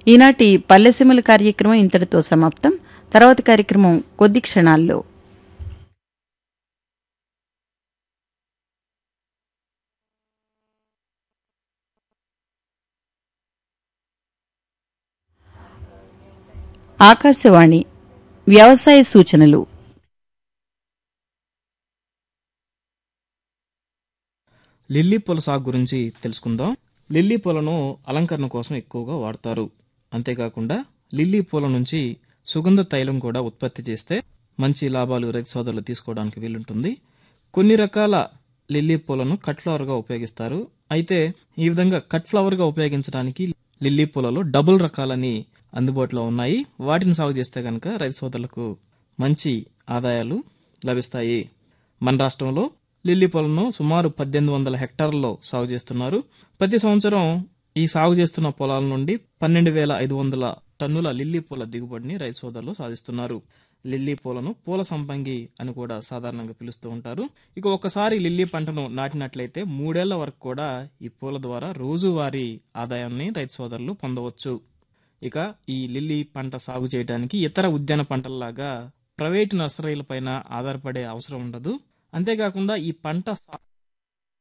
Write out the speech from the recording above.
ఈనాటి పల్లెసీమల కార్యక్రమం ఇంతటితో సమాప్తం తర్వాత కార్యక్రమం కొద్ది క్షణాల్లో ఆకాశవాణి వ్యవసాయ సూచనలు లిల్లీ పూల సాగు గురించి తెలుసుకుందాం లిల్లీ పూలను అలంకరణ కోసం ఎక్కువగా వాడతారు అంతేకాకుండా లిల్లీ పూల నుంచి సుగంధ తైలం కూడా ఉత్పత్తి చేస్తే మంచి లాభాలు రైతు సోదరులు తీసుకోవడానికి వీలుంటుంది కొన్ని రకాల లిల్లీ పూలను కట్ ఫ్లవర్ గా ఉపయోగిస్తారు అయితే ఈ విధంగా కట్ ఫ్లవర్ గా ఉపయోగించడానికి లిల్లీ పూలలో డబుల్ రకాలని అందుబాటులో ఉన్నాయి వాటిని సాగు చేస్తే గనక రైతు సోదరులకు మంచి ఆదాయాలు లభిస్తాయి మన రాష్ట్రంలో లిల్లీ పొలంను సుమారు పద్దెనిమిది వందల హెక్టార్లలో సాగు చేస్తున్నారు ప్రతి సంవత్సరం ఈ సాగు చేస్తున్న పొలాల నుండి పన్నెండు వేల ఐదు వందల టన్నుల లిల్లీ పూల దిగుబడిని రైతు సోదరులు సాధిస్తున్నారు లిల్లీ పూలను పూల సంపంగి అని కూడా సాధారణంగా పిలుస్తూ ఉంటారు ఇక ఒకసారి లిల్లీ పంటను నాటినట్లయితే మూడేళ్ల వరకు కూడా ఈ పూల ద్వారా రోజువారీ ఆదాయాన్ని రైతు సోదరులు పొందవచ్చు ఇక ఈ లిల్లీ పంట సాగు చేయడానికి ఇతర ఉద్యాన పంటల్లాగా ప్రైవేటు నర్సరీలపైన ఆధారపడే అవసరం ఉండదు అంతేకాకుండా ఈ పంట సా-